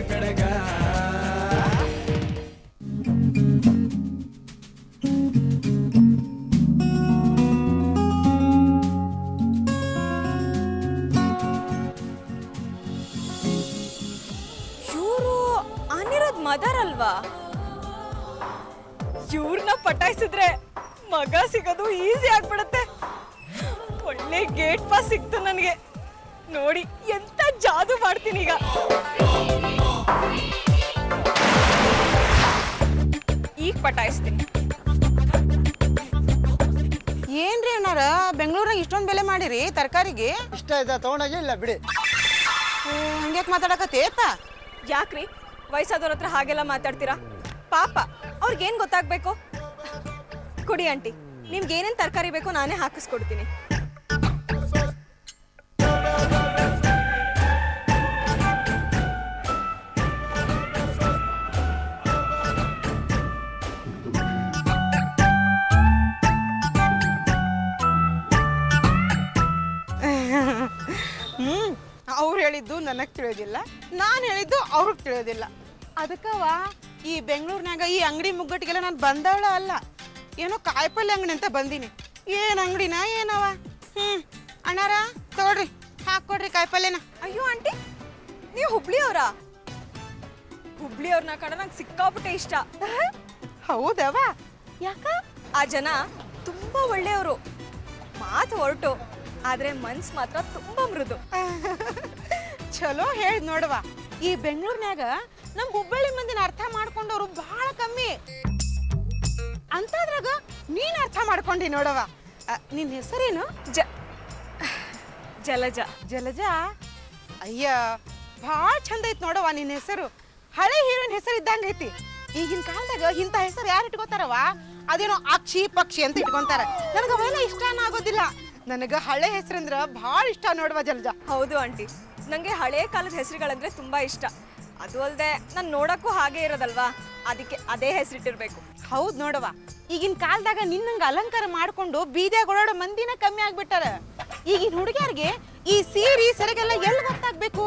ಬೆಳಗ ಇವರು ಅನಿರೋದ್ ಮದರ್ ಅಲ್ವಾ ಇವ್ರನ್ನ ಪಟಾಯಿಸಿದ್ರೆ ಮಗ ಸಿಗೋದು ಈಸಿ ಆಗ್ಬಿಡುತ್ತೆ ಒಳ್ಳೆ ಗೇಟ್ ಪಾಸ್ ಸಿಕ್ತು ನನಗೆ ನೋಡಿ ಎಂತ ಜಾದು ಮಾಡ್ತೀನಿ ಈಗ ಈಗ ಪಟಾಯಿಸ್ತೀನಿ ಏನ್ರಿ ಅಣ್ಣಾರ ಬೆಂಗಳೂರಾಗ ಇಷ್ಟೊಂದು ಬೆಲೆ ಮಾಡಿರಿ ತರಕಾರಿಗೆ ಇಷ್ಟ ಆಯ್ತಾ ತಗೊಂಡೋಗಿ ಇಲ್ಲ ಬಿಡಿ ಹಂಗ್ಯಾಕ್ ಮಾತಾಡಕತ್ತಿ ಏತ ಯಾಕ್ರಿ ವಯಸ್ಸಾದವ್ರ ಹತ್ರ ಹಾಗೆಲ್ಲ ಮಾತಾಡ್ತೀರಾ ಪಾಪ ಅವ್ರಿಗೇನ್ ಗೊತ್ತಾಗ್ಬೇಕು ಕೊಡಿ ಆಂಟಿ ನಿಮ್ಗೆ ಏನೇನ್ ತರಕಾರಿ ಬೇಕೋ ನಾನೇ ಹಾಕಿಸ್ಕೊಡ್ತೀನಿ ಹ್ಮ್ ಅವ್ರು ಹೇಳಿದ್ದು ನನಗೆ ತಿಳಿಯೋದಿಲ್ಲ ನಾನು ಹೇಳಿದ್ದು ಅವ್ರಿಗೆ ತಿಳಿಯೋದಿಲ್ಲ ಅದಕ್ಕವ ಈ ಬೆಂಗಳೂರಿನಾಗ ಈ ಅಂಗಡಿ ಮುಗ್ಗಟ್ಟಿಗೆಲ್ಲ ನಾನು ಬಂದವಳ ಅಲ್ಲ ಏನೋ ಕಾಯಿಪಲ್ಲೆ ಅಂಗಡಿ ಅಂತ ಬಂದೀನಿ ಏನು ಅಂಗಡಿನ ಏನವ ಹ್ಮ್ ಅಣ್ಣಾರ ತಗೊಳ್ರಿ ಹಾಕ್ಕೊಡ್ರಿ ಕಾಯಿಪಲ್ಲೆನ ಅಯ್ಯೋ ಆಂಟಿ ನೀವು ಹುಬ್ಳಿಯವರಾ ಹುಬ್ಳಿಯವ್ರನ್ನ ಕಂಡ್ರೆ ನಂಗೆ ಸಿಕ್ಕಾಪಟ್ಟೆ ಇಷ್ಟ ಹೌದವ ಯಾಕ ಆ ಜನ ತುಂಬಾ ಒಳ್ಳೆಯವರು ಮಾತು ಹೊರಟು ಆದ್ರೆ ಮನ್ಸ್ ಮಾತ್ರ ತುಂಬಾ ಮೃದು ಚಲೋ ಹೇಳ್ ನೋಡವ ಈ ಬೆಂಗಳೂರಿನಾಗ ನಮ್ ಹುಬ್ಬಳ್ಳಿ ಮಂದಿನ ಅರ್ಥ ಮಾಡ್ಕೊಂಡವ್ರು ಬಹಳ ಕಮ್ಮಿ ಅಂತದ್ರಾಗ ನೀನ್ ಅರ್ಥ ಮಾಡ್ಕೊಂಡಿ ನೋಡವ ಅ, ನಿನ್ ಹೆಸರೇನು ಜ ಜಲಜ ಜಲಜ ಅಯ್ಯ ಭಾಳ ಚಂದ ಐತ್ ನೋಡವ ನಿನ್ ಹೆಸರು ಹಳೆ ಹೀರೋಯಿನ್ ಹೆಸರು ಇದ್ದಂಗ ಐತಿ ಈಗಿನ ಕಾಲದಾಗ ಇಂಥ ಹೆಸರು ಯಾರು ಇಟ್ಕೋತಾರವ ಅದೇನೋ ಅಕ್ಷಿ ಪಕ್ಷಿ ಅಂತ ಇಟ್ಕೊಂತಾರ ನನಗ ಅವೆಲ್ಲ ಇಷ್ಟನ ಆಗೋದಿಲ್ಲ ನನಗ ಹಳೆ ಹೆಸರಂದ್ರ ಭಾಳ ಇಷ್ಟ ನೋಡವ ಜಲಜ ಹೌದು ಆಂಟಿ ನಂಗೆ ಹಳೆ ಕಾಲದ ಹೆಸರುಗಳಂದ್ರೆ ತುಂಬಾ ಇಷ್ಟ ಅದು ಅಲ್ಲದೆ ನಾನು ನೋಡಕ್ಕೂ ಹಾಗೆ ಇರೋದಲ್ವಾ ಅದಕ್ಕೆ ಅದೇ ಹೆಸರಿಟ್ಟಿರ್ಬೇಕು ಹೌದ್ ನೋಡವ ಈಗಿನ ಕಾಲದಾಗ ನಿನ್ನಂಗ ಅಲಂಕಾರ ಮಾಡ್ಕೊಂಡು ಬೀದಿಯಾಗ ಓಡಾಡೋ ಮಂದಿನ ಕಮ್ಮಿ ಆಗ್ಬಿಟ್ಟಾರ ಈಗಿನ ಹುಡುಗಿಯರಿಗೆ ಈ ಸೀರೆ ಸೆರಗೆಲ್ಲ ಎಲ್ಲಿ ಗೊತ್ತಾಗ್ಬೇಕು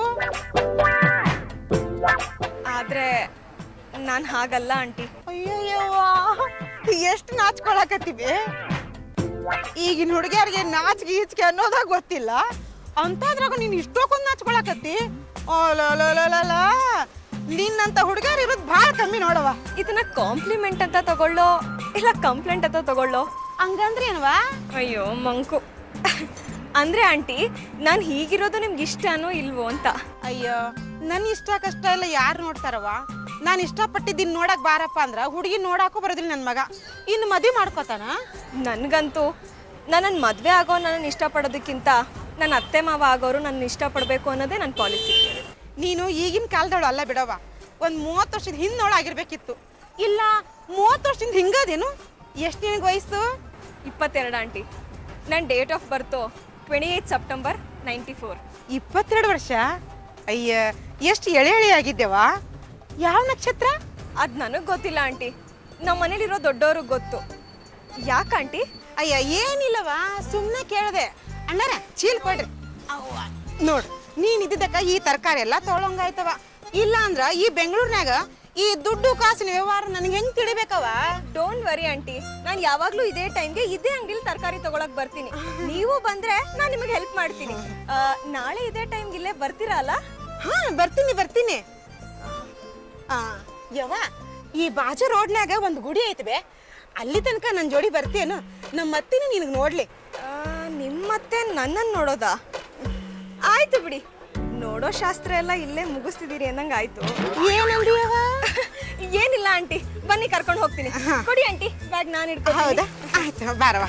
ಆದ್ರೆ ನಾನು ಹಾಗಲ್ಲ ಆಂಟಿ ಅಯ್ಯಯ್ಯವ್ವ ಎಷ್ಟು ನಾಚ್ಕೊಳಕತ್ತೀವಿ ಈಗಿನ ಹುಡುಗಿಯರಿಗೆ ನಾಚಿಕೆ ಈಚಿಕೆ ಅನ್ನೋದಾಗ ಗೊತ್ತಿಲ್ಲ ಅಂತಾದ್ರಾಗ ನೀನು ಇಷ್ಟೊಂದು ನಾಚ್ಕೊಳಕತ್ತಿ ಓಲೋಲೋಲೋಲ ನಿನ್ನಂತ ಹುಡುಗಿಯರು ಇರೋದು ಭಾಳ ಕಮ್ಮಿ ನೋಡವ ಇದನ್ನ ಕಾಂಪ್ಲಿಮೆಂಟ್ ಅಂತ ತಗೊಳ್ಳೋ ಇಲ್ಲ ಕಂಪ್ಲೇಂಟ್ ಅಂತ ತಗೊಳ್ಳೋ ಹಂಗಂದ್ರೆ ಏನವಾ ಅಯ್ಯೋ ಮಂಕು ಅಂದ್ರೆ ಆಂಟಿ ನಾನು ಹೀಗಿರೋದು ನಿಮ್ಗೆ ಇಷ್ಟನೋ ಇಲ್ವೋ ಅಂತ ಅಯ್ಯೋ ನನ್ನ ಇಷ್ಟ ಕಷ್ಟ ಎಲ್ಲ ಯಾರು ನೋಡ್ತಾರವ ನಾನು ಇಷ್ಟಪಟ್ಟಿದ್ದೀನಿ ನೋಡಕ್ ಬಾರಪ್ಪ ಅಂದ್ರ ಹುಡುಗಿ ನೋಡಾಕೂ ಬರೋದಿಲ್ಲ ನನ್ನ ಮಗ ಇನ್ನು ಮದುವೆ ಮಾಡ್ಕೋತಾನ ನನಗಂತೂ ನನ್ನನ್ನು ಮದುವೆ ಆಗೋ ನನ್ನನ್ನು ಇಷ್ಟಪಡೋದಕ್ಕಿಂತ ನನ್ನ ಅತ್ತೆ ಮಾವ ಆಗೋರು ನನ್ನ ಇಷ್ಟಪಡಬೇಕು ಅನ್ನೋದೇ ನನ್ನ ಪಾಲಿಸಿ ನೀನು ಈಗಿನ ಕಾಲದವಳು ಅಲ್ಲ ಬಿಡವ ಒಂದು ಮೂವತ್ತು ವರ್ಷದ ಹಿಂದೋಳು ಆಗಿರ್ಬೇಕಿತ್ತು ಇಲ್ಲ ಮೂವತ್ತು ವರ್ಷದಿಂದ ಹಿಂಗದೇನು ಎಷ್ಟು ನಿನಗೆ ವಯಸ್ಸು ಇಪ್ಪತ್ತೆರಡು ಆಂಟಿ ನನ್ನ date of birth twenty eight September ninety four ಇಪ್ಪತ್ತೆರಡು ವರ್ಷ ಅಯ್ಯ ಎಷ್ಟು ಎಳೆ ಎಳೆ ಆಗಿದ್ದೇವ ಯಾವ ನಕ್ಷತ್ರ ಅದು ನನಗೆ ಗೊತ್ತಿಲ್ಲ ಆಂಟಿ ನಮ್ಮ ಮನೇಲಿರೋ ದೊಡ್ಡವ್ರಿಗೆ ಗೊತ್ತು ಯಾಕೆ ಆಂಟಿ ಅಯ್ಯ ಏನಿಲ್ಲವ ಸುಮ್ಮನೆ ಕೇಳಿದೆ ಅಣ್ಣರ ಚೀಲ್ ಕೊಡ್ರಿ ಅವ್ವ ನೋಡು ನೀನ್ ಇದ್ದಿದ್ದಕ್ಕ ಈ ತರಕಾರಿ ಎಲ್ಲ ತೊಗೊಳಂಗಾಯ್ತವ ಇಲ್ಲ ಅಂದ್ರ ಈ ಬೆಂಗಳೂರಿನಾಗ ಈ ದುಡ್ಡು ಕಾಸಿನ ವ್ಯವಹಾರ ನನಗೆ ಹೆಂಗ್ ತಿಳಿಬೇಕವ ಡೋಂಟ್ ವರಿ ಆಂಟಿ ನಾನು ಯಾವಾಗಲೂ ಇದೇ ಟೈಮ್ಗೆ ಇದೇ ಅಂಗಡಿಲಿ ತರಕಾರಿ ತಗೊಳಕ್ ಬರ್ತೀನಿ ನೀವು ಬಂದ್ರೆ ನಾನು ನಿಮಗೆ ಹೆಲ್ಪ್ ಮಾಡ್ತೀನಿ ಆ, ನಾಳೆ ಇದೇ ಟೈಮ್ಗೆ ಇಲ್ಲೇ ಬರ್ತೀರಾ ಅಲ್ಲ ಹಾ ಬರ್ತೀನಿ ಬರ್ತೀನಿ ಆ ಯವ್ವ ಈ ಬಾಜು ರೋಡ್ನ್ಯಾಗ ಒಂದು ಗುಡಿ ಐತವೆ ಅಲ್ಲಿ ತನಕ ನನ್ನ ಜೋಡಿ ಬರ್ತೀಯೇನು ನಮ್ಮ ಅತ್ತಿನ ನಿನಗೆ ನೋಡ್ಲಿ ಆ, ನಿಮ್ಮತ್ತೆ ನನ್ನನ್ನು ನೋಡೋದಾ ಆಯ್ತು ಬಿಡಿ ನೋಡೋ ಶಾಸ್ತ್ರ ಎಲ್ಲ ಇಲ್ಲೇ ಮುಗಿಸ್ತಿದ್ದೀರಿ ಅಂದಂಗೆ ಆಯ್ತು ಏನಂದಿಯವ ಏನಿಲ್ಲ ಆಂಟಿ ಬನ್ನಿ ಕರ್ಕೊಂಡು ಹೋಗ್ತೀನಿ ಕೊಡಿ ಆಂಟಿ ಬ್ಯಾಗ್ ನಾನು ಇಟ್ಕೊಂಡು ಹೌದಾ ಆಯ್ತು ಬಾರವ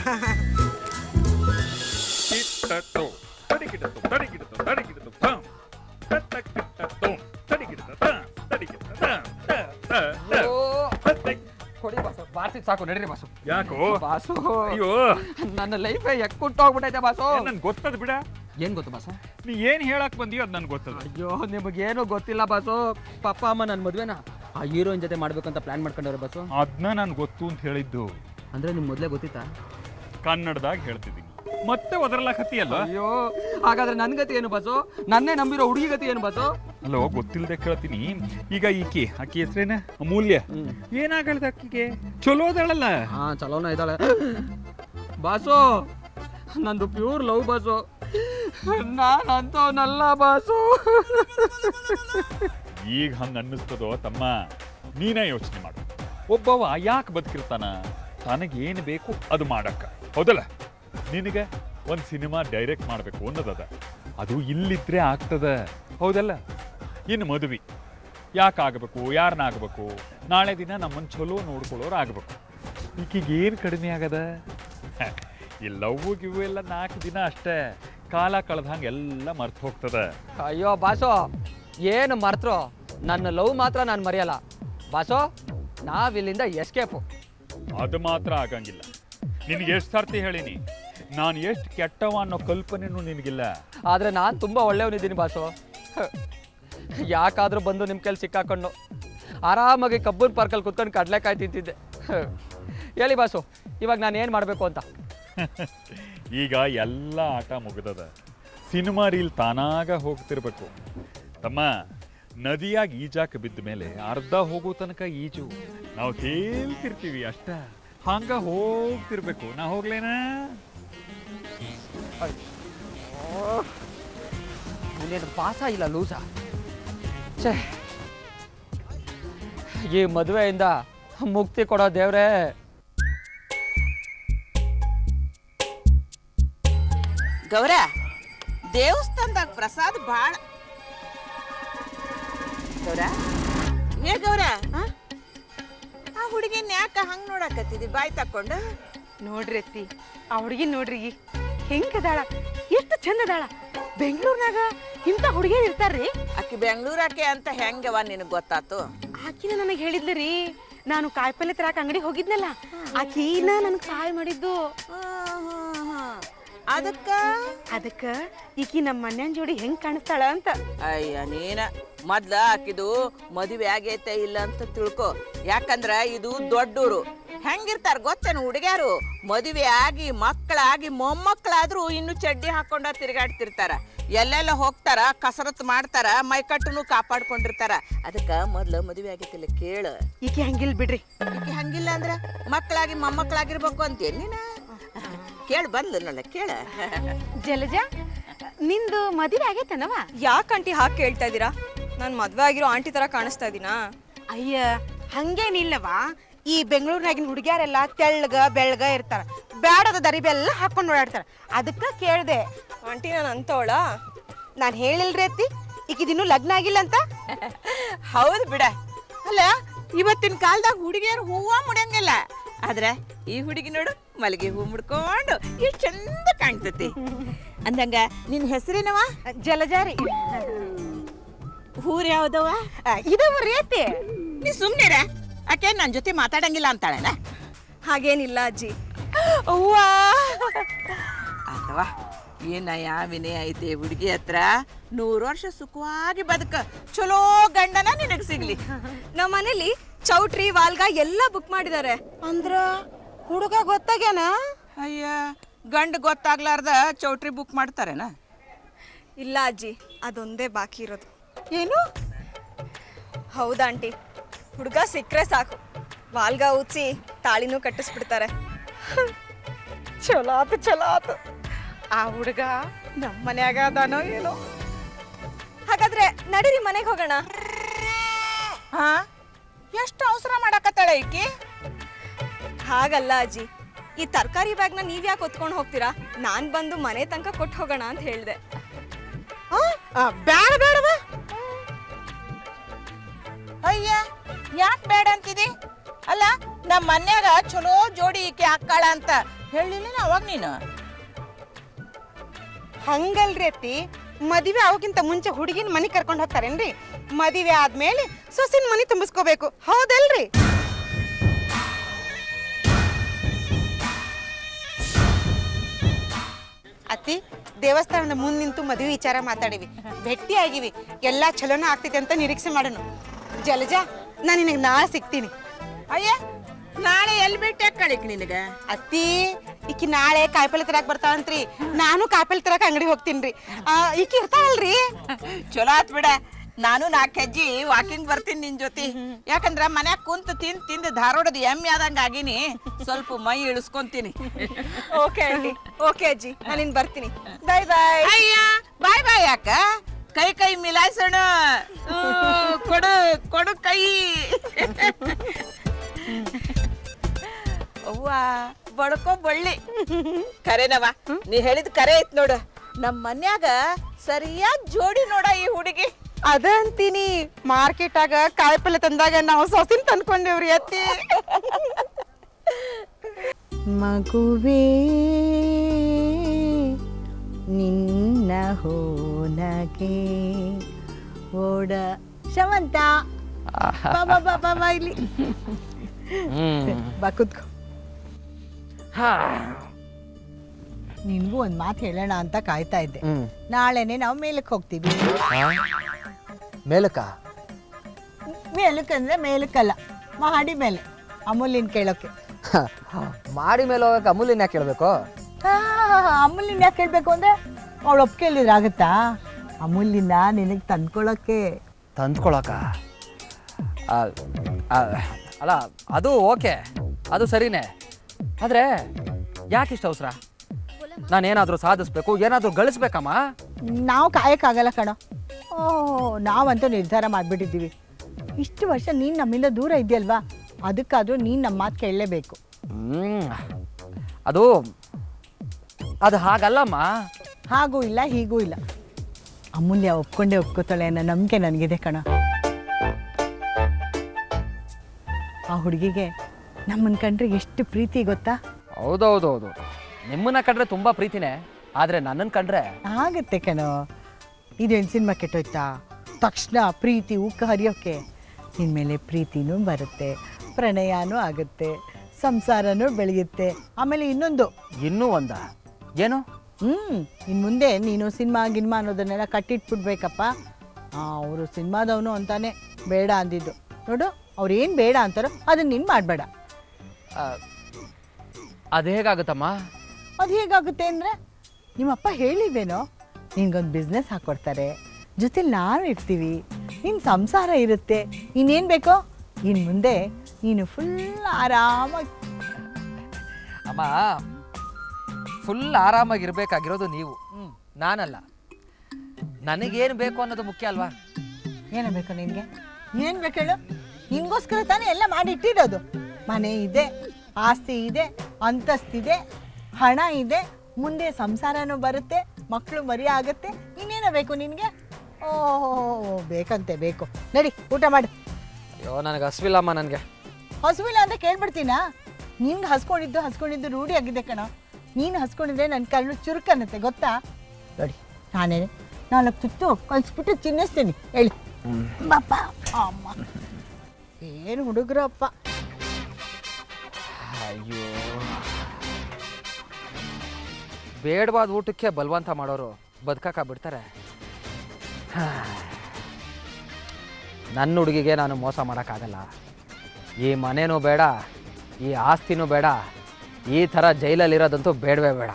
ಕಿಟ್ಟಟ್ಟು ತಡಿಗಿಡತು ತಡಿಗಿಡತು ತಡಿಗಿಡತು ತಾಂ ತತ್ತ ಕಿಟ್ಟತ್ತು ತಡಿಗಿಡತ ತಾಂ ತಡಿಗಿಡತ ತಾಂ ತ ತ ತ ತತ್ತ ಕೊಡಿ ಬಾಸು ಬಾರ್ಸಿ ಸಾಕು ನಡೀರಿ ಬಾಸು ಯಾಕೋ ಬಾಸು ಅಯ್ಯೋ ನನ್ನ ಲೈಫ್ ಎಕ್ಕುಟ್ಟೋಗ್ಬಿಟ್ಟೈತೆ ಬಾಸು ನನ್ ಗೊತ್ತದ ಬಿಡ ಏನ್ ಗೊತ್ತು ಬಾಸು ನೀ ಏನ್ ಹೇಳಕ್ ಬಂದಿಯೋ ಅದ್ ನನ್ಗೆ ಗೊತ್ತದ ಅಯ್ಯೋ ನಿಮಗೇನು ಗೊತ್ತಿಲ್ಲ ಬಾಸು ಪಪ್ಪ ಅಮ್ಮ ನನ್ನ ಮದ್ವೆನ ಆ ಹೀರೋಯಿನ್ ಜೊತೆ ಮಾಡ್ಬೇಕಂತ ಪ್ಲಾನ್ ಮಾಡ್ಕೊಂಡವ್ರೆ ಬಾಸು ಅದನ್ನ ನನ್ ಗೊತ್ತು ಅಂತ ಹೇಳಿದ್ದು ಅಂದ್ರೆ ನಿಮ್ ಮೊದ್ಲೇ ಗೊತ್ತಿತ್ತಾ ಕನ್ನಡದಾಗ ಹೇಳ್ತಿದ್ದೀನಿ ಮತ್ತೆ ಒದರ್ಲಾಕತ್ತೀಯಲ್ಲ ಅಯ್ಯೋ ಹಾಗಾದ್ರೆ ನನ್ ಗತಿ ಏನು ಬಾಸು ನನ್ನೇ ನಂಬಿರೋ ಹುಡುಗಿ ಗತಿ ಏನು ಬಾಸು ಅಲ್ಲೋ ಗೊತ್ತಿಲ್ಲದೆ ಕೇಳ್ತೀನಿ ಈಗ ಈಕಿ ಆಕಿ ಹೆಸ್ರೇನ ಅಮೂಲ್ಯ ಏನಾಗಲ್ದ ಆಕಿಗೆ ಚಲೋ ಅದಳಲ್ಲ ಹಾ ಚಲೋನ ಇದ್ದಾಳೆ ಬಾಸು ನಂದು ಪ್ಯೂರ್ ಲವ್ ಬಾಸು ನಾನು ಅಂತವನಲ್ಲ ಬಾಸು ಈಗ ಹಂಗ ಅನ್ನಿಸ್ತದೋ ತಮ್ಮ ನೀನೇ ಯೋಚನೆ ಮಾಡು ಒಬ್ಬವ ಯಾಕೆ ಬದುಕಿರ್ತಾನ ತನಗೇನು ಬೇಕು ಅದು ಮಾಡಕ್ಕ ಹೌದಲ್ಲ ನಿನಗೆ ಒಂದು ಸಿನಿಮಾ ಡೈರೆಕ್ಟ್ ಮಾಡಬೇಕು ಅನ್ನೋದದ ಅದು ಇಲ್ಲಿದ್ರೆ ಆಗ್ತದ ಹೌದಲ್ಲ ಇನ್ನು ಮದುವೆ ಯಾಕೆ ಆಗಬೇಕು ಯಾರನ್ನ ಆಗಬೇಕು ನಾಳೆ ದಿನ ನಮ್ಮನ್ನು ಚಲೋ ನೋಡ್ಕೊಳ್ಳೋರು ಆಗಬೇಕು ಈಕಿಗೆ ಏನು ಕಡಿಮೆ ಆಗದ ಹ, ಈ ಲವ್ ಗಿವ್ ಎಲ್ಲ ನಾಲ್ಕು ದಿನ ಅಷ್ಟೇ ಕಾಲ ಕಳೆದಂಗೆ ಎಲ್ಲ ಮರ್ತು ಹೋಗ್ತದ ಅಯ್ಯೋ ಬಾಸು ಏನು ಮರ್ತರು ನನ್ನ ಲವ್ ಮಾತ್ರ ನಾನು ಮರೆಯಲ್ಲ ಬಾಸು ನಾವಿಲ್ಲಿಂದ ಎಸ್ಕೇಪು ಅದು ಮಾತ್ರ ಆಗಂಗಿಲ್ಲ ನಿನಗೆ ಎಷ್ಟು ಸರ್ತಿ ಹೇಳಿನಿ ನಾನು ಎಷ್ಟು ಕೆಟ್ಟವ ಅನ್ನೋ ಕಲ್ಪನೆನೂ ನಿನಗಿಲ್ಲ ಆದರೆ ನಾನು ತುಂಬ ಒಳ್ಳೆಯವನಿದ್ದೀನಿ ಬಾಸು ಯಾಕಾದರೂ ಬಂದು ನಿಮ್ಮ ಕೈಲಿ ಸಿಕ್ಕಾಕೊಂಡು ಆರಾಮಾಗಿ ಕಬ್ಬನ್ ಪಾರ್ಕಲ್ಲಿ ಕುತ್ಕೊಂಡು ಕಡಲೆಕಾಯಿ ತಿಂತಿದ್ದೆ ಹೇಳಿ ಬಾಸು ಇವಾಗ ನಾನು ಏನು ಮಾಡಬೇಕು ಅಂತ ಈಗ ಎಲ್ಲ ಆಟ ಮುಗಿದದ ಸಿನಿಮಾ ರೀಲ್ ತಾನಾಗ ಹೋಗ್ತಿರ್ಬೇಕು ತಮ್ಮ ನದಿಯಾಗಿ ಈಜಾಕ ಬಿದ್ದ ಮೇಲೆ ಅರ್ಧ ಹೋಗೋ ತನಕ ಈಜು ನಾವು ತೇಲ್ತಿರ್ತೀವಿ ಅಷ್ಟ ಹಂಗ ಹೋಗ್ತಿರ್ಬೇಕು ನಾ ಹೋಗ್ಲೇನಾ ಇನ್ನೇನು ಪಾಸ ಇಲ್ಲ ಲೂಸ ಛೇ ಈ ಮದುವೆಯಿಂದ ಮುಕ್ತಿ ಕೊಡೋ ದೇವ್ರೇ ಗೌರ ದೇವಸ್ಥಾನದಾಗ ಪ್ರಸಾದ ಭಾಳ ಗೌರ ಏ ಗೌರ ಆ? ಆ ಹುಡುಗಿನ ಯಾಕ ಹಂಗ್ ನೋಡಕತ್ತಿದಿ ಬಾಯ್ ತಕೊಂಡು ನೋಡ್ರಿ ಅತ್ತಿ ಆ ಹುಡುಗಿ ನೋಡ್ರಿ ಹೆಂಗದಾಳ ಎಷ್ಟು ಚಂದ ಅದಾಳ ಬೆಂಗಳೂರಿನಾಗ ಇಂಥ ಹುಡುಗಿಯರ್ ಇರ್ತಾರ್ರಿ ಆಕಿ ಬೆಂಗಳೂರಾಕೆ ಅಂತ ಹೆಂಗವ ನಿನಗ್ ಗೊತ್ತಾತು ಆಕಿನ ನನಗೆ ಹೇಳಿದ್ಲು ರೀ ನಾನು ಕಾಯಿಪಲ್ಲೆ ತರಾಕ ಅಂಗಡಿ ಹೋಗಿದ್ನಲ್ಲ ಆಕಿನ ನನಗೆ ಸಹಾಯ ಮಾಡಿದ್ದು ಅದಕ್ಕ ಅದಕ್ಕ ಈಕಿ ನಮ್ಮ ಮನ್ಯನ್ ಜೋಡಿ ಹೆಂಗ್ ಕಾಣಿಸ್ತಾಳ ಅಂತ ಅಯ್ಯ ನೀನ ಮೊದ್ಲ ಆಕಿದು ಮದುವೆ ಆಗೈತೆ ಇಲ್ಲ ಅಂತ ತಿಳ್ಕೊ ಯಾಕಂದ್ರ ಇದು ದೊಡ್ಡೂರು ಹೆಂಗಿರ್ತಾರ ಗೊತ್ತೇನು ಹುಡುಗ್ಯಾರು ಮದುವೆ ಆಗಿ ಮಕ್ಕಳಾಗಿ ಮೊಮ್ಮಕ್ಕಳಾದ್ರೂ ಇನ್ನು ಚಡ್ಡಿ ಹಾಕೊಂಡ ತಿರುಗಾಡ್ತಿರ್ತಾರ ಎಲ್ಲೆಲ್ಲ ಹೋಗ್ತಾರ ಕಸರತ್ ಮಾಡ್ತಾರ ಮೈಕಟ್ಟನು ಕಾಪಾಡ್ಕೊಂಡಿರ್ತಾರ ಅದಕ್ಕ ಮೊದ್ಲ ಮದುವೆ ಆಗೈತಿಲ್ಲ ಕೇಳ ಈಕಿ ಹಂಗಿಲ್ ಬಿಡ್ರಿ ಈಕಿ ಹಂಗಿಲ್ಲ ಅಂದ್ರ ಮಕ್ಕಳಾಗಿ ಮೊಮ್ಮಕ್ಕಳಾಗಿರ್ಬೇಕು ಅಂತೇನ್ ನೀನ ಕೇಳ ಬಂದ್ಲು ನೋಡ ಕೇಳ ಜಲಜ ನಿಂದು ಮದುವೆ ಆಗೈತನವ ಯಾಕೆ ಆಂಟಿ ಹಾಕಿ ಕೇಳ್ತಾ ಇದ್ದೀರಾ ನಾನು ಮದ್ವೆ ಆಗಿರೋ ಆಂಟಿ ತರ ಕಾಣಿಸ್ತಾ ಇದ್ದೀನಾ ಅಯ್ಯ ಹಂಗೇನಿಲ್ಲವಾ ಈ ಬೆಂಗಳೂರಿನಾಗಿನ ಹುಡುಗಿಯರೆಲ್ಲ ತೆಳ್ಳಗ ಬೆಳ್ಳಗ ಇರ್ತಾರ ಬ್ಯಾಡದ ದರಿಬೆಲ್ಲ ಹಾಕೊಂಡು ಓಡಾಡ್ತಾರ ಅದಕ್ಕ ಕೇಳ್ದೆ ಆಂಟಿ ನಾನು ಅಂತವಳ ನಾನು ಹೇಳಿಲ್ರಿ ಅತ್ತಿ ಈಕಿದಿನ್ನೂ ಲಗ್ನ ಆಗಿಲ್ಲ ಅಂತ ಹೌದು ಬಿಡ ಅಲ್ಲ ಇವತ್ತಿನ ಕಾಲದಾಗ ಹುಡುಗಿಯರು ಹೂವ ಮುಡಿಯಂಗಿಲ್ಲ ಆದ್ರೆ ಈ ಹುಡುಗಿ ನೋಡು ಮಲ್ಲಿಗೆ ಹೂ ಮುಡ್ಕೊಂಡು ಎಷ್ಟು ಚಂದ ಕಾಣ್ತತಿ ಅಂದಂಗ ನಿನ್ ಹೆಸರೇನವ ಜಲಜಾರಿ ಊರ್ ಯಾವ್ದವ ಇದು ರೀತಿ ನೀ ಸುಮ್ನಿರ ಆಕೆ ನನ್ ಜೊತೆ ಮಾತಾಡಂಗಿಲ್ಲ ಅಂತಾಳನ ಹಾಗೇನಿಲ್ಲ ಅಜ್ಜಿ ಅವ್ವಾ ಅಥವಾ ಏನಯ್ಯ ವಿನಯ ಐತೆ ಹುಡುಗಿ ಹತ್ರ ನೂರು ವರ್ಷ ಸುಖವಾಗಿ ಬದುಕ ಚಲೋ ಗಂಡನ ನಿನಗ್ ಸಿಗ್ಲಿ ನಮ್ಮ ಮನೇಲಿ ಚೌಟ್ರಿ ವಾಲ್ಗ ಎಲ್ಲ ಬುಕ್ ಮಾಡಿದ್ದಾರೆ ಅಂದ್ರ ಹುಡುಗ ಗೊತ್ತಾಗ್ಯಾನ ಅಯ್ಯ ಗಂಡ ಗೊತ್ತಾಗ್ಲಾರ್ದ ಚೌಟ್ರಿ ಬುಕ್ ಮಾಡ್ತಾರೇನ ಇಲ್ಲ ಅಜ್ಜಿ ಅದೊಂದೇ ಬಾಕಿ ಇರೋದು ಏನು ಹೌದಾ ಆಂಟಿ ಹುಡುಗ ಸಿಕ್ಕರೆ ಸಾಕು ವಾಲ್ಗ ಊದ್ಸಿ ತಾಳಿನೂ ಕಟ್ಟಿಸ್ಬಿಡ್ತಾರೆ ಚಲೋ ಆತು ಚಲೋ ಆತು ಆ ಹುಡುಗ ನಮ್ಮ ಮನ್ಯಾಗ ಅದಾನೋ ಏನೋ ಹಾಗಾದ್ರೆ ನಡೀರಿ ಮನೆಗೆ ಹೋಗೋಣ ಹಾ ಎಷ್ಟು ಅವಸರ ಮಾಡಕತ್ತಾಳ ಈಕಿ ಹಾಗಲ್ಲ ಅಜ್ಜಿ ಈ ತರಕಾರಿ ಬ್ಯಾಗ್ನ ನೀವ್ ಯಾಕೆ ಹೊತ್ಕೊಂಡು ಹೋಗ್ತೀರಾ ನಾನ್ ಬಂದು ಮನೆ ತನಕ ಕೊಟ್ಟು ಹೋಗೋಣ ಅಂತ ಹೇಳ್ದೆ ಬೇಡ ಬೇಡವ ಅಯ್ಯ ಯಾಕೆ ಬೇಡ ಅಂತಿದಿ ಅಲ್ಲ ನಮ್ಮ ಮನ್ಯಾಗ ಚಲೋ ಜೋಡಿ ಈಕೆ ಹಾಕ್ಕಾಳ ಅಂತ ಹೇಳಿಲ್ಲ ಅವಾಗ ನೀನು ಹಂಗಲ್ರಿ ಅತ್ತಿ ಮದುವೆ ಆಗೋಕ್ಕಿಂತ ಮುಂಚೆ ಹುಡುಗಿನ ಮನೆ ಕರ್ಕೊಂಡು ಹೋಗ್ತಾರೇನ್ರಿ ಮದುವೆ ಆದ್ಮೇಲೆ ಸೊಸಿನ ಮನೆ ತುಂಬಿಸ್ಕೋಬೇಕು ಹೌದಲ್ರಿ ಅತ್ತಿ ದೇವಸ್ಥಾನದ ಮುಂದೆ ನಿಂತು ಮದುವೆ ವಿಚಾರ ಮಾತಾಡಿವಿ ಭೇಟಿ ಆಗಿವಿ ಎಲ್ಲಾ ಚಲೋನ ಆಗ್ತೈತೆ ಅಂತ ನಿರೀಕ್ಷೆ ಮಾಡೋಣ ಜಲಜ ನಾನು ನಿನಗೆ ನಾಳೆ ಸಿಗ್ತೀನಿ ಅಯ್ಯ ನಾಳೆ ಎಲ್ಲಿ ಭೇಟಿ ಕಳಿಕ್ ನಿನಗ ಅತ್ತಿ ಈಕಿ ನಾಳೆ ಕಾಯಿಪಲ್ಲೆ ತರಕ್ ಬರ್ತಾಳಂತ್ರಿ ನಾನು ಕಾಯಿಪಲ್ಲೆ ತರಕ್ ಅಂಗಡಿ ಹೋಗ್ತೀನ್ರಿ ಆ, ಈಕಿ ಇರ್ತಾಳಲ್ರಿ ಚಲೋ ಆತ್ ಬಿಡ ನಾನು ನಾಲ್ಕು ಹೆಜ್ಜೆ ವಾಕಿಂಗ್ ಬರ್ತೀನಿ ನಿನ್ ಜೊತೆ ಯಾಕಂದ್ರ ಮನ್ಯಾಗ ಕುಂತು ತಿಂದ್ ತಿಂದು ಧಾರವಾಡದ ಎಮ್ಮೆ ಆದಂಗ ಆಗಿನಿ ಸ್ವಲ್ಪ ಮೈ ಇಳಿಸ್ಕೊಂತೀನಿ ಓಕೆ ಆಂಟಿ ಓಕೆ ಅಜ್ಜಿ ನಾನು ಇನ್ ಬರ್ತೀನಿ ಬಾಯ್ ಬಾಯ್ ಅಯ್ಯ ಬಾಯ್ ಬಾಯ್ ಯಾಕ ಕೈ ಕೈ ಮಿಲಾಯ್ಸೋಣ ಊ, ಕೊಡು ಕೊಡು ಕೈ ಅವ್ವ ಬಡ್ಕೋ ಬಳ್ಳಿ ಕರೆನವ ನೀ ಹೇಳಿದ ಕರೆ ಐತ್ ನೋಡು ನಮ್ಮ ಮನ್ಯಾಗ ಸರಿಯಾದ ಜೋಡಿ ನೋಡ ಈ ಹುಡುಗಿ ಅದ ಅಂತೀನಿ ಮಾರ್ಕೆಟಾಗ ಕಾಯಿಪಲ್ಲೆ ತಂದಾಗ ನಾವು ಸೊಸಿನ ತಂದ್ಕೊಂಡೇವ್ರಿ ಅತ್ತಿ ಮಗುವೇ ನಿನ್ನ ಹೋನಗೆ ಓಡ ಶವಂತ ಬಾ ಬಾ ಬಾ ಬಾ ಬಾ ಇಲ್ಲಿ ಬಾ ಕುತ್ಕೋ ನಿನ್ಗೂ ಒಂದ್ ಮಾತು ಹೇಳೋಣ ಅಂತ ಕಾಯ್ತಾ ಇದ್ದೆ ನಾಳೆನೆ ನಾವು ಮೇಲಕ್ಕೆ ಹೋಗ್ತೀವಿ ಮೇಲಕ್ಕ ಮೇಲಕ್ಕಂದ್ರೆ ಮೇಲಕ್ಕಲ್ಲ ಮಹಡಿ ಮೇಲೆ ಅಮೂಲ್ಯನ್ ಕೇಳೋಕೆ ಮಾಡಿ ಮೇಲೆ ಹೋಗಕ್ಕೆ ಅಮೂಲ್ಯನ ಯಾಕೆ ಕೇಳಬೇಕು ಆ, ಅಮೂಲ್ಯನ್ ಯಾಕೆ ಕೇಳಬೇಕು ಅಂದ್ರೆ ಅವಳು ಒಪ್ಕೊಳ್ಳಿದ್ರೆ ಆಗುತ್ತಾ ಅಮೂಲ್ಯನ ನಿನಗೆ ತಂದ್ಕೊಳಕ್ಕೆ ತಂದ್ಕೊಳಕ ಅಲ್ಲ ಅದು ಓಕೆ ಅದು ಸರಿನೇ ಆದರೆ ಯಾಕಿಷ್ಟು ಅವಸರ ನಾನೇನಾದರೂ ಸಾಧಿಸ್ಬೇಕು ಏನಾದರೂ ಗಳಿಸ್ಬೇಕಮ್ಮ ನಾವು ಕಾಯಕ್ಕಾಗಲ್ಲ ಕಣೋ ಓ ನಾವಂತೂ ನಿರ್ಧಾರ ಮಾಡಿಬಿಟ್ಟಿದ್ದೀವಿ ಇಷ್ಟು ವರ್ಷ ನೀನು ನಮ್ಮಿಂದ ದೂರ ಇದೆಯಲ್ವಾ ಅದಕ್ಕಾದ್ರೂ ನೀನು ನಮ್ಮ ಮಾತು ಕೇಳಲೇಬೇಕು ಹ್ಮ್. ಅದು ಅದು ಹಾಗಲ್ಲಮ್ಮ ಹಾಗೂ ಇಲ್ಲ ಹೀಗೂ ಇಲ್ಲ ಅಮೂಲ್ಯ ಒಪ್ಕೊಂಡೇ ಒಪ್ಕೋತಾಳೆ ಅನ್ನೋ ನಂಬಿಕೆ ನನಗಿದೆ ಕಣ ಆ ಹುಡುಗಿಗೆ ನಮ್ಮನ್ನ ಕಂಡ್ರೆ ಎಷ್ಟು ಪ್ರೀತಿ ಗೊತ್ತಾ ಹೌದೌದೌದು ನಿಮ್ಮನ್ನ ಕಂಡ್ರೆ ತುಂಬ ಪ್ರೀತಿನೇ ಆದರೆ ನನ್ನನ್ನು ಕಂಡ್ರೆ ಆಗತ್ತೆ ಕಣೋ ಇದೇನು ಸಿನಿಮಾ ಕೆಟ್ಟೋಯ್ತಾ ತಕ್ಷಣ ಪ್ರೀತಿ ಉಕ್ಕ ಹರಿಯೋಕ್ಕೆ ಇನ್ಮೇಲೆ ಪ್ರೀತಿನೂ ಬರುತ್ತೆ ಪ್ರಣಯನೂ ಆಗುತ್ತೆ ಸಂಸಾರನೂ ಬೆಳೆಯುತ್ತೆ ಆಮೇಲೆ ಇನ್ನೊಂದು ಇನ್ನೂ ಒಂದ ಏನು ಹ್ಞೂ ಇನ್ನು ಮುಂದೆ ನೀನು ಸಿನಿಮಾ ಗಿನ್ಮಾ ಅನ್ನೋದನ್ನೆಲ್ಲ ಕಟ್ಟಿಟ್ಬಿಡ್ಬೇಕಪ್ಪ ಅವರು ಸಿನಿಮಾದವನು ಅಂತಾನೆ ಬೇಡ ಅಂದಿದ್ದು ನೋಡು ಅವ್ರು ಏನು ಬೇಡ ಅಂತಾರೋ ಅದನ್ನ ನೀನು ಮಾಡಬೇಡ ಆ, ಅದು ಹೇಗಾಗುತ್ತಮ್ಮ ಅದು ಹೇಗಾಗುತ್ತೆ ಅಂದರೆ ನಿಮ್ಮಪ್ಪ ಹೇಳಿಲ್ವೇನೋ ನಿನ್ಗೊಂದು ಬಿಸ್ನೆಸ್ ಹಾಕ್ಕೊಡ್ತಾರೆ ಜೊತೆಲಿ ನಾವು ಇರ್ತೀವಿ ನಿನ್ನ ಸಂಸಾರ ಇರುತ್ತೆ ಇನ್ನೇನು ಬೇಕೋ ಇನ್ನು ಮುಂದೆ ನೀನು ಫುಲ್ ಆರಾಮಾಗಿ ಅಮ್ಮ ಫುಲ್ ಆರಾಮಾಗಿರ್ಬೇಕಾಗಿರೋದು ನೀವು ನಾನಲ್ಲ ನನಗೇನು ಬೇಕು ಅನ್ನೋದು ಮುಖ್ಯ ಅಲ್ವಾ ಏನು ಬೇಕು ನಿನಗೆ ಏನು ಬೇಕು ಹೇಳು ನಿನ್ಗೋಸ್ಕರ ತಾನೇ ಎಲ್ಲ ಮಾಡಿ ಇಟ್ಟಿರೋದು ಮನೆ ಇದೆ ಆಸ್ತಿ ಇದೆ ಅಂತಸ್ತಿದೆ ಹಣ ಇದೆ ಮುಂದೆ ಸಂಸಾರನೂ ಬರುತ್ತೆ ಮಕ್ಕಳು ಮರಿ ಆಗುತ್ತೆ ಇನ್ನೇನೋ ಬೇಕು ನಿನಗೆ ಓಹೋ ಬೇಕಂತೆ ಬೇಕು ನಡಿ ಊಟ ಮಾಡು ಅಯ್ಯೋ ನನಗೆ ಹಸ್ವಿಲ್ಲಮ್ಮ ನನಗೆ ಹಸುವಿಲ್ಲ ಅಂತ ಕೇಳ್ಬಿಡ್ತೀನಾ ನಿನ್ಗೆ ಹಸ್ಕೊಂಡಿದ್ದು ಹಸ್ಕೊಂಡಿದ್ದು ರೂಢಿ ಆಗಿದೆ ಕಣ ನೀನು ಹಸ್ಕೊಂಡಿದ್ರೆ ನನ್ನ ಕಣ್ಣು ಚುರುಕನ್ನತ್ತೆ ಗೊತ್ತಾ ನೋಡಿ ನಾನೇ ನಾಲ್ಕು ತುತ್ತು ಕಲಿಸ್ಬಿಟ್ಟು ತಿನ್ನಿಸ್ತೀನಿ ಹೇಳಿ ಬಾಪ ಅಮ್ಮ ಏನು ಹುಡುಗರು ಅಪ್ಪ ಅಯ್ಯೋ ಬೇಡವಾದ ಊಟಕ್ಕೆ ಬಲವಂತ ಮಾಡೋರು ಬದುಕಕ್ಕ ಬಿಡ್ತಾರೆ ಹಾ. ನನ್ನ ಹುಡುಗಿಗೆ ನಾನು ಮೋಸ ಮಾಡೋಕ್ಕಾಗಲ್ಲ ಈ ಮನೇನೂ ಬೇಡ ಈ ಆಸ್ತಿನೂ ಬೇಡ ಈ ಥರ ಜೈಲಲ್ಲಿರೋದಂತೂ ಬೇಡವೇ ಬೇಡ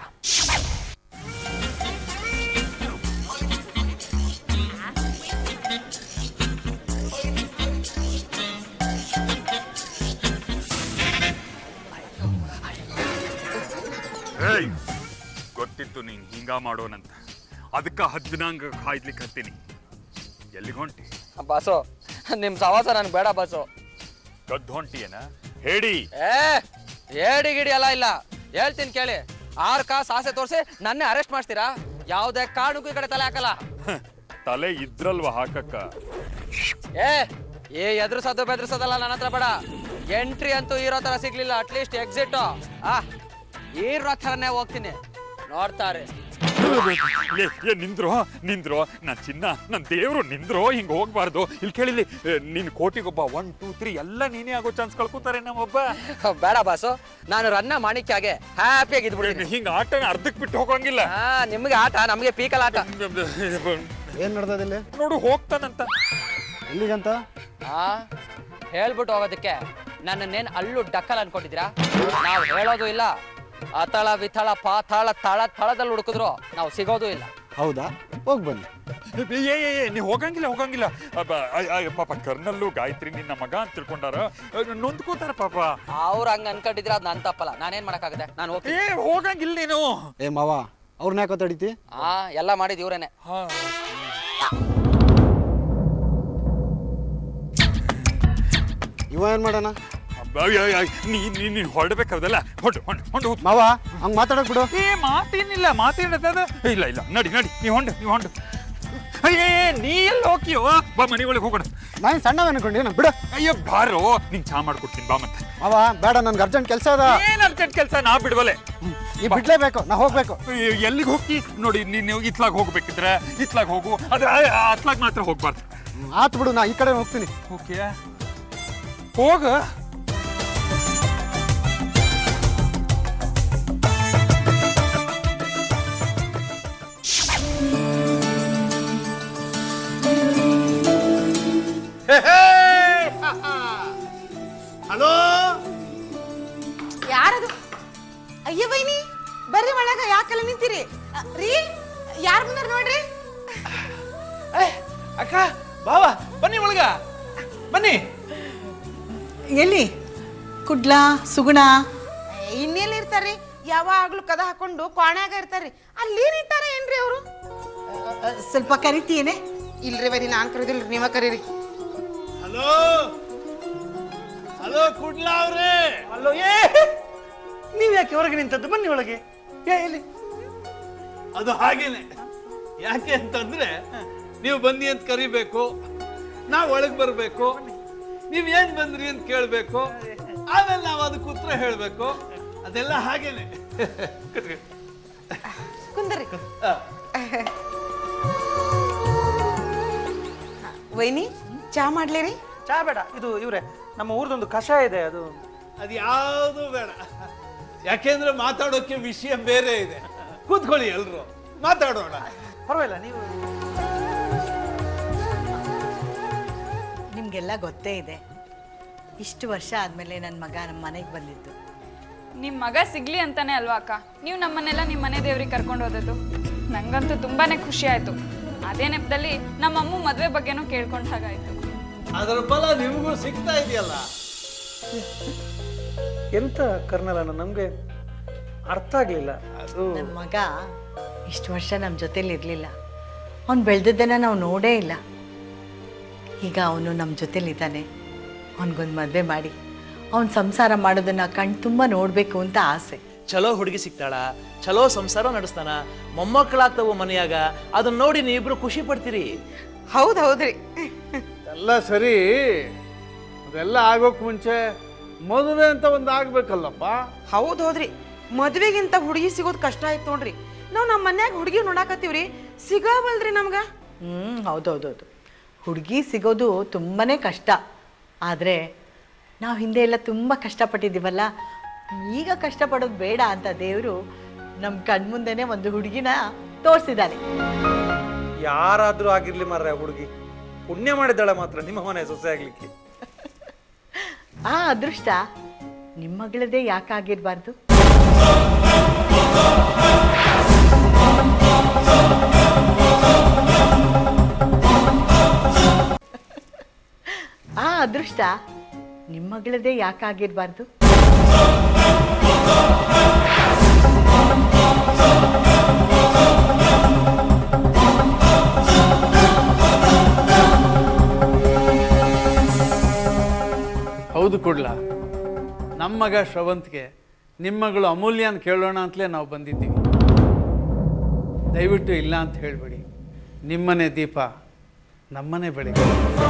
ಏಯ್ ಗೊತ್ತಿತ್ತು ನೀನ್ ಹಿಂಗ ಮಾಡೋನಂತ ಅದಕ್ಕ ಹದ್ದಿನಂಗ ಕಾಯ್ಲಿಕ್ಕೆ ಹತ್ತೀನಿ ಎಲ್ಲಿಗೆ ಹೊಂಟಿ ಬಾಸು ನಿಮ್ಮ ಸವಾಸ ನನಗೆ ಬೇಡ ಬಾಸು ಕದ್ದು ಹೊಂಟಿಯೇನ ಹೇಳಿ ಏ ಏಡಿ ಗಿಡಿ ಎಲ್ಲ ಇಲ್ಲ ಹೇಳ್ತೀನಿ ಕೇಳಿ ಆರು ಕಾಸು ಆಸೆ ತೋರಿಸಿ ನನ್ನೇ ಅರೆಸ್ಟ್ ಮಾಡ್ತೀರಾ ಯಾವುದೇ ಕಾರಣಕ್ಕೂ ಈ ಕಡೆ ತಲೆ ಹಾಕಲ್ಲ ಹ, ತಲೆ ಇದ್ರಲ್ವ ಹಾಕಕ್ಕ ಏ ಏ ಎದುರಿಸೋದು ಬೆದರಿಸೋದಲ್ಲ ನನ್ನ ಹತ್ರ ಬೇಡ ಎಂಟ್ರಿ ಅಂತೂ ಇರೋ ತರ ಸಿಗ್ಲಿಲ್ಲ ಅಟ್ಲೀಸ್ಟ್ ಎಕ್ಸಿಟ್ ಆ ಇರೋ ಥರನೇ ಹೋಗ್ತೀನಿ ನೋಡ್ತಾರೆ ಏ, ಏ ನಿಂದ್ರು ನಿಂದ್ರು ನನ್ ಚಿನ್ನ ನನ್ ದೇವ್ರು ನಿಂದ್ರು ಹಿಂಗ್ ಹೋಗ್ಬಾರ್ದು ಇಲ್ಲಿ ಕೇಳಿಲಿ ಏ, ನಿನ್ ಕೋಟಿಗೊಬ್ಬ ಒನ್ ಟೂ ತ್ರೀ ಎಲ್ಲ ನೀನೇ ಆಗೋ ಚಾನ್ಸ್ ಕಳ್ಕೊತಾರೆ ನಮ್ಮೊಬ್ಬ ಬೇಡ ಬಾಸು ನಾನು ರನ್ನ ಮಾಣಿಕ್ಯಾಗೆ ಹ್ಯಾಪಿಯಾಗಿ ಇದ್ಬಿಡ್ತೀನಿ ಹಿಂಗ ಆಟನ ಅರ್ಧಕ್ ಬಿಟ್ಟು ಹೋಗಂಗಿಲ್ಲ ಹಾ ನಿಮ್ಗೆ ಆಟ ನಮಗೆ ಪೀಕಲ್ ಆಟ ಏನ್ ನಡ್ದದ ಇಲ್ಲಿ ನೋಡು ಹೋಗ್ತಾನಂತ ಎಲ್ಲಿಗಂತ ಆ ಹೇಳ್ಬಿಟ್ಟು ಹೋಗೋದಕ್ಕೆ ನನ್ನನ್ನೇನು ಅಲ್ಲು ಡಕ್ಕಲ್ ಅನ್ಕೊಂಡಿದ್ದೀರಾ ನಾವು ಹೇಳೋದು ಇಲ್ಲ ಅತಳ ವಿಥಳ ಪಾತಾಳ ತಳ ತಳದಲ್ಲಿ ಹುಡುಕಿದ್ರು ನಾವು ಸಿಗೋದು ಇಲ್ಲ ಹೌದಾ ಹೋಗ್ ಬನ್ನಿ ಏ ಏ ಏ, ನೀ ಹೋಗಂಗಿಲ್ಲ ಹೋಗಂಗಿಲ್ಲ ಅಬ್ಬ, ಅಯ್- ಅಯ್, ಪಾಪ ಕರ್ನಲ್ಲು ಗಾಯತ್ರಿ ನಿನ್ನ ಮಗ ಅಂತ ತಿಳ್ಕೊಂಡಾರ ಅಹ್, ನೊಂದ್ಕೋತಾರ ಪಾಪ ಅವ್ರು ಹಂಗ ಅನ್ಕೊಂಡಿದ್ರೆ ಅದು ನನ್ ತಪ್ಪಲ್ಲ ನಾನೇನ್ ಮಾಡಕ್ಕಾಗತ್ತೆ ನಾನು ಹೋಗ್ತೀನಿ ಏ ಹೋಗಂಗಿಲ್ಲ ನೀನು ಏ ಮಾವ ಅವ್ರನ್ನ ಯಾಕೆ ತಡಿತಿ ಆ ಎಲ್ಲ ಮಾಡಿದ್ ಇವ್ರೇನೆ ಹಾ ಇವ ಏನ್ ಮಾಡೋಣ ಅಬ್ಬ, ಅಯ್ಯ, ಅಯ್ಯ, ನೀ ನೀ ನೀ ಹೊರಡ್ಬೇಕಾದಲ್ಲ ಹೊಂಡು ಹೊಂಡು ಹೊಂಡು ಹೋಗು. ಮಾವ ಹಂಗ್ ಮಾತಾಡಕ್ ಬಿಡು ಏ ಮಾತೇನಿಲ್ಲ ಮಾತೇನದ ಇಲ್ಲ ಇಲ್ಲ ನಡಿ ನಡಿ ನೀ ಹೊಂಡು ನೀ ಹೊಂಡು ಅಯ್ಯೇ ನೀ ಎಲ್ಲಿ ಹೋಗ್ತೀಯೋ ಬಾ ಮನೆ ಒಳಗೆ ಹೋಗೋಣ ನಾನು ಸಣ್ಣವ ಅನ್ಕೊಂಡೇನು ಬಿಡು ಅಯ್ಯೋ ಬಾರೋ ನಿಂಗೆ ಚಾ ಮಾಡ್ಕೊಡ್ತೀನಿ ಬಾ ಮತ್ತೆ ಮಾವ ಬೇಡ ನನ್ಗೆ ಅರ್ಜೆಂಟ್ ಕೆಲಸ ಅದ ಏನ್ ಅರ್ಜೆಂಟ್ ಕೆಲಸ ನಾ ಬಿಡ್ವಲೆ ಈ ಬಿಡ್ಲೇಬೇಕು ನಾ ಹೋಗ್ಬೇಕು ಎಲ್ಲಿಗೆ ಹೋಗ್ತಿ ನೋಡಿ ನೀನು ಇತ್ಲಾಗ ಹೋಗ್ಬೇಕಿದ್ರೆ ಇತ್ಲಾಗ ಹೋಗು ಅದ್ರ ಅತ್ಲಾಗ ಮಾತ್ರ ಹೋಗ್ಬಾರ್ದು ಹ್ಮ್, ಆತ್ ಬಿಡು ನಾ ಈ ಕಡೆ ಹೋಗ್ತೀನಿ ಓಕೆ ಹೋಗ ಹಲೋ ಯಾರದು ಅಯ್ಯ ಬೈನಿ ಬರ್ರಿ ಒಳಗ ಯಾಕೆಲ್ಲ ನಿಂತೀರಿ ಅ, ರೀ ಯಾರು ಬಂದಾರ ನೋಡ್ರಿ ಅಕ್ಕ ಬಾವ ಬನ್ನಿ ಒಳಗ ಬನ್ನಿ ಎಲ್ಲಿ ಕುಡ್ಲ ಸುಗುಣ ಇನ್ನೆಲ್ಲಿ ಇರ್ತಾರ್ರಿ ಯಾವಾಗ್ಲೂ ಕದ ಹಾಕೊಂಡು ಕ್ವಾಣ್ಯಾಗ ಇರ್ತಾರ್ರಿ ಅಲ್ಲಿ ನಿಂತಾರ ಏನ್ರಿ ಅವರು ಸ್ವಲ್ಪ ಕರಿತೀಯೇನೆ ಇಲ್ರಿ ಬರೀ ನಾನ್ ಕರೆದಿಲ್ರಿ ನೀವ ಕರೀರಿ ಹಲೋ ಹಲೋ ಕುಡ್ಲ ಅವ್ರೆ ಅಲ್ಲೋ ಏ ನೀವ್ ಯಾಕೆ ಹೊರಗೆ ನಿಂತದ್ದು ಬನ್ನಿ ಒಳಗೆ ಏ ಇಲ್ಲಿ ಅದು ಹಾಗೇನೆ ಯಾಕೆ ಅಂತಂದ್ರೆ ನೀವು ಬನ್ನಿ ಅಂತ ಕರಿಬೇಕು ನಾವು ಒಳಗೆ ಬರಬೇಕು ನೀವು ಏನ್ ಬಂದ್ರಿ ಅಂತ ಕೇಳಬೇಕು ಆಮೇಲೆ ನಾವು ಅದಕ್ಕೆ ಉತ್ತರ ಹೇಳಬೇಕು ಅದೆಲ್ಲ ಹಾಗೇನೆ ಕುಂದ್ರಿ ಆ, ವೈನಿ ಚಾ ಮಾಡ್ಲೇರಿ ಚಾ ಬೇಡ ಇದು ಇವ್ರೆ ನಮ್ಮ ಊರ್ದೊಂದು ಕಷಾಯ ಇದೆ ಅದು ಅದು ಯಾವುದು ಬೇಡ ಯಾಕೆಂದ್ರೆ ಮಾತಾಡೋಕೆ ವಿಷಯ ಬೇರೆ ಇದೆ ಕೂತ್ಕೊಳ್ಳಿ ಎಲ್ರು ಮಾತಾಡೋಣ ಪರವಾಗಿಲ್ಲ ನೀವು ನಿಮಗೆಲ್ಲ ಗೊತ್ತೇ ಇದೆ ಇಷ್ಟು ವರ್ಷ ಆದಮೇಲೆ ನನ್ನ ಮಗ ನಮ್ಮ ಮನೆಗೆ ಬಂದಿದ್ದು ನಿಮ್ಮ ಮಗ ಸಿಗ್ಲಿ ಅಂತಾನೆ ಅಲ್ವಾ ಅಕ್ಕ ನೀವು ನಮ್ಮನ್ನೆಲ್ಲ ನಿಮ್ಮ ಮನೆ ದೇವ್ರಿಗೆ ಕರ್ಕೊಂಡು ಹೋದದ್ದು ನಂಗಂತೂ ತುಂಬಾನೇ ಖುಷಿ ಆಯ್ತು ಅದೇ ನೆಪದಲ್ಲಿ ನಮ್ಮ ಅಮ್ಮ ಮದುವೆ ಬಗ್ಗೆನೂ ಕೇಳ್ಕೊಂಡ ಹಾಗಾಯ್ತು ಅದರ ಫಲ ನಿಮಗೂ ಸಿಗ್ತಾ ಇದೆಯಲ್ಲ ಎಂತ ಕರ್ನಲಣ್ಣ ನಮಗೆ ಅರ್ಥ ಆಗಲಿಲ್ಲ ಅದು ನನ್ನ ಮಗ ಇಷ್ಟು ವರ್ಷ ನಮ್ಮ ಜೊತೇಲಿ ಇರಲಿಲ್ಲ ಅವ್ನು ಬೆಳೆದಿದ್ದನ್ನು ನಾವು ನೋಡೇ ಇಲ್ಲ ಈಗ ಅವನು ನಮ್ಮ ಜೊತೇಲಿದ್ದಾನೆ ಅವನಿಗೊಂದು ಮದುವೆ ಮಾಡಿ ಅವನ ಸಂಸಾರ ಮಾಡೋದನ್ನು ಕಣ್ ತುಂಬ ನೋಡಬೇಕು ಅಂತ ಆಸೆ ಚಲೋ ಹುಡುಗಿ ಸಿಗ್ತಾಳ ಚಲೋ ಸಂಸಾರ ನಡೆಸ್ತಾನ ಮೊಮ್ಮಕ್ಕಳಾಗ್ತಾವು ಮನೆಯಾಗ ಅದನ್ನ ನೋಡಿ ನೀವಿಬ್ರು ಖುಷಿ ಪಡ್ತೀರಿ ಹೌದ್ ಹೌದ್ರಿ ಎಲ್ಲ ಸರಿ ಅದೆಲ್ಲ ಆಗೋಕ್ ಮುಂಚೆ ಮದುವೆ ಅಂತ ಒಂದು ಆಗ್ಬೇಕಲ್ಲಪ್ಪ ಹೌದ್ ಹೌದ್ರಿ ಮದ್ವೆಗಿಂತ ಹುಡುಗಿ ಸಿಗೋದ್ ಕಷ್ಟ ಆಯ್ತು ನೋಡ್ರಿ ನಾವ್ ನಮ್ಮ ಮನ್ಯಾಗ ಹುಡುಗಿ ನೋಡಾಕತ್ತೀವ್ರಿ ಸಿಗವಲ್ರಿ ನಮ್ಗ ಹ್ಞೂ ಹೌದೌದೌದು ಹುಡುಗಿ ಸಿಗೋದು ತುಂಬಾ ಕಷ್ಟ ಆದರೆ ನಾವು ಹಿಂದೆ ಎಲ್ಲ ತುಂಬ ಕಷ್ಟಪಟ್ಟಿದ್ದೀವಲ್ಲ ಈಗ ಕಷ್ಟಪಡೋದು ಬೇಡ ಅಂತ ದೇವರು ನಮ್ಮ ಕಣ್ಮುಂದೆನೇ ಒಂದು ಹುಡುಗಿನ ತೋರಿಸಿದ್ದಾನೆ ಯಾರಾದ್ರೂ ಆಗಿರ್ಲಿ ಮಾರ್ರೆ ಹುಡುಗಿ ಪುಣ್ಯ ಮಾಡಿದ್ದಾಳೆ ಮಾತ್ರ ನಿಮ್ಮ ಮನೆ ಸೊಸೆ ಆಗ್ಲಿಕ್ಕೆ ಆ ಅದೃಷ್ಟ ನಿಮ್ಮ ಮಗಳದೇ ಯಾಕಾಗಿರ್ಬಾರ್ದು ಆ ಅದೃಷ್ಟ ನಿಮ್ಮ ಮಗಳದೇ ಯಾಕಾಗಿರ್ಬಾರ್ದು ಹೌದು ಕೊಡ್ಲ ನಮ್ಮ ಮಗ ಶ್ರವಂತ್ಗೆ ನಿಮ್ಮ ಮಗಳು ಅಮೂಲ್ಯ ಅಂತ ಕೇಳೋಣ ಅಂತಲೇ ನಾವು ಬಂದಿದ್ದೀವಿ ದಯವಿಟ್ಟು ಇಲ್ಲ ಅಂತ ಹೇಳಬೇಡಿ ನಿಮ್ಮನೆ ದೀಪ ನಮ್ಮನೆ ಬೆಳಗ್ಗೆ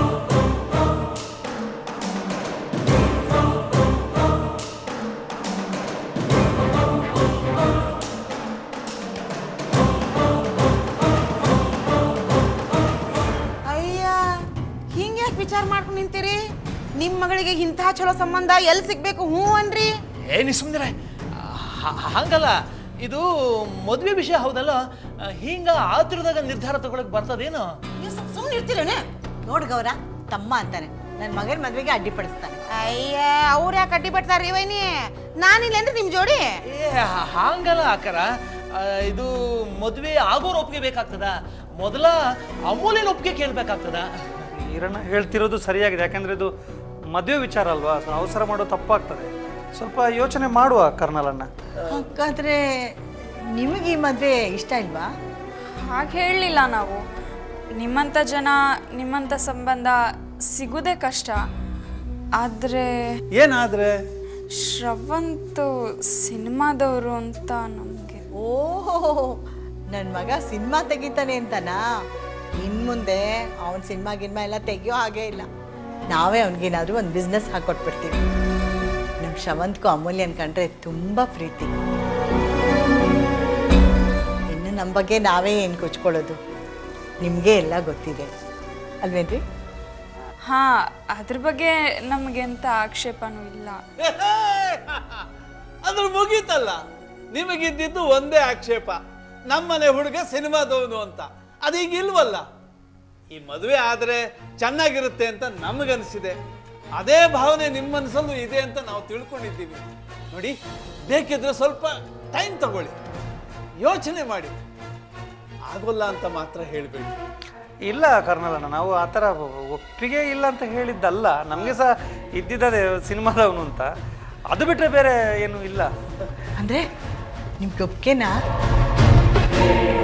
ಅಯ್ಯ ಹಿಂಗ್ಯಾಕ್ ವಿಚಾರ ಮಾಡ್ಕೊಂಡು ನಿಂತೀರಿ ನಿಮ್ ಮಗಳಿಗೆ ಇಂಥ ಚಲೋ ಸಂಬಂಧ ಎಲ್ಲಿ ಸಿಗ್ಬೇಕು ಹ್ಞೂ ಅನ್ರಿ ಏ ನೀ ಸುಮ್ಮನೆ ಹಂಗಲ್ಲ ಇದು ಮದುವೆ ವಿಷಯ ಹೌದಲ್ಲ ಆ, ಹಿಂಗ ಆತುರದಾಗ ನಿರ್ಧಾರ ತಗೊಳಕ್ ಬರ್ತದೇನು ಸುಮ್ಮನೆ ಇರ್ತೀರೇನೆ ನೋಡ್ ಗೌರ ತಮ್ಮ ಅಂತಾನೆ ನನ್ನ ಮಗನ ಮದ್ವೆಗೆ ಅಡ್ಡಿಪಡಿಸ್ತಾನೆ ಅಯ್ಯ ಅವ್ರ ಯಾಕೆ ಅಡ್ಡಿ ಪಡ್ತಾರ್ರಿ ವೈನಿ ನಾನಿಲ್ಲೇನ್ರಿ ನಿಮ್ ಜೋಡಿ ಏ ಹಂಗಲ್ಲ ಅಕ್ಕರ ಆ, ಇದು ಮದುವೆ ಆಗೋರ್ ಒಪ್ಪಿಗೆ ಬೇಕಾಗ್ತದ ಮೊದಲ ಅಮೂಲ್ಯನ ಒಪ್ಪಿಗೆ ಕೇಳ್ಬೇಕಾಗ್ತದ ಈರಣ್ಣ ಹೇಳ್ತಿರೋದು ಸರಿಯಾಗಿದೆ ಯಾಕಂದ್ರೆ ಇದು ಮದುವೆ ವಿಚಾರ ಅಲ್ವಾ ಸೊ ಅವಸರ ಮಾಡೋ ತಪ್ಪಾಗ್ತದೆ ಸ್ವಲ್ಪ ಯೋಚನೆ ಮಾಡುವ ಕರ್ನಲಣ್ಣ ಹಾಗಾದ್ರೆ ನಿಮಗೆ ಈ ಮದುವೆ ಇಷ್ಟ ಇಲ್ವಾ ಹಾಗೆ ಹೇಳಲಿಲ್ಲ ನಾವು ನಿಮ್ಮಂಥ ಜನ ನಿಮ್ಮಂಥ ಸಂಬಂಧ ಸಿಗೋದೇ ಕಷ್ಟ ಆದರೆ ಏನಾದ್ರೆ ಶ್ರವಂತ್ ಸಿನಿಮಾದವರು ಅಂತ ನಮಗೆ ಓಹೋ ನನ್ನ ಮಗ ಸಿನಿಮಾ ತೆಗಿತಾನೆ ಅಂತನಾ ಇನ್ನು ಮುಂದೆ ಅವನ ಸಿನಿಮಾ ಗಿನ್ಮಾ ಎಲ್ಲ ತೆಗಿಯೋ ಹಾಗೆ ಇಲ್ಲ ನಾವೇ ಅವನಿಗೇನಾದ್ರೂ ಒಂದು ಬಿಸ್ನೆಸ್ ಹಾಕೊಟ್ಬಿಡ್ತೀವಿ ನಮ್ಮ ಶ್ರವಂತ್ಗೂ ಅಮೂಲ್ಯನ್ ಕಂಡ್ರೆ ತುಂಬ ಪ್ರೀತಿ ಇನ್ನು ನಮ್ಮ ಬಗ್ಗೆ ನಾವೇ ಏನು ಕೊಚ್ಕೊಳ್ಳೋದು ನಿಮಗೆ ಎಲ್ಲ ಗೊತ್ತಿದೆ ಅಲ್ವೇನ್ರಿ ಹಾಂ ಅದ್ರ ಬಗ್ಗೆ ನಮಗೆಂತ ಆಕ್ಷೇಪನೂ ಇಲ್ಲ ಅದ್ರ ಮುಗೀತಲ್ಲ ನಿಮಗಿದ್ದಿದ್ದು ಒಂದೇ ಆಕ್ಷೇಪ ನಮ್ಮನೆ ಹುಡುಗ ಸಿನಿಮಾದವನು ಅಂತ ಅದೀಗ ಇಲ್ವಲ್ಲ ಈ ಮದುವೆ ಆದ್ರೆ ಚೆನ್ನಾಗಿರುತ್ತೆ ಅಂತ ನಮಗನ್ಸಿದೆ ಅದೇ ಭಾವನೆ ನಿಮ್ಮ ಮನಸ್ಸಲ್ಲೂ ಇದೆ ಅಂತ ನಾವು ತಿಳ್ಕೊಂಡಿದ್ದೀವಿ ನೋಡಿ ಬೇಕಿದ್ರೆ ಸ್ವಲ್ಪ ಟೈಮ್ ತಗೊಳ್ಳಿ ಯೋಚನೆ ಮಾಡಿ ಆಗೋಲ್ಲ ಅಂತ ಮಾತ್ರ ಹೇಳಬೇಡಿ ಇಲ್ಲ ಕರ್ನಲಣ್ಣ ನಾವು ಆ ಥರ ಒಪ್ಪಿಗೆ ಇಲ್ಲ ಅಂತ ಹೇಳಿದ್ದಲ್ಲ ನಮಗೆ ಸಹ ಇದ್ದಿದ್ದದೆ ಸಿನಿಮಾದವನು ಅಂತ ಅದು ಬಿಟ್ಟರೆ ಬೇರೆ ಏನು ಇಲ್ಲ ಅಂದರೆ ನಿಮ್ಗೆ ಒಪ್ಕೆನಾ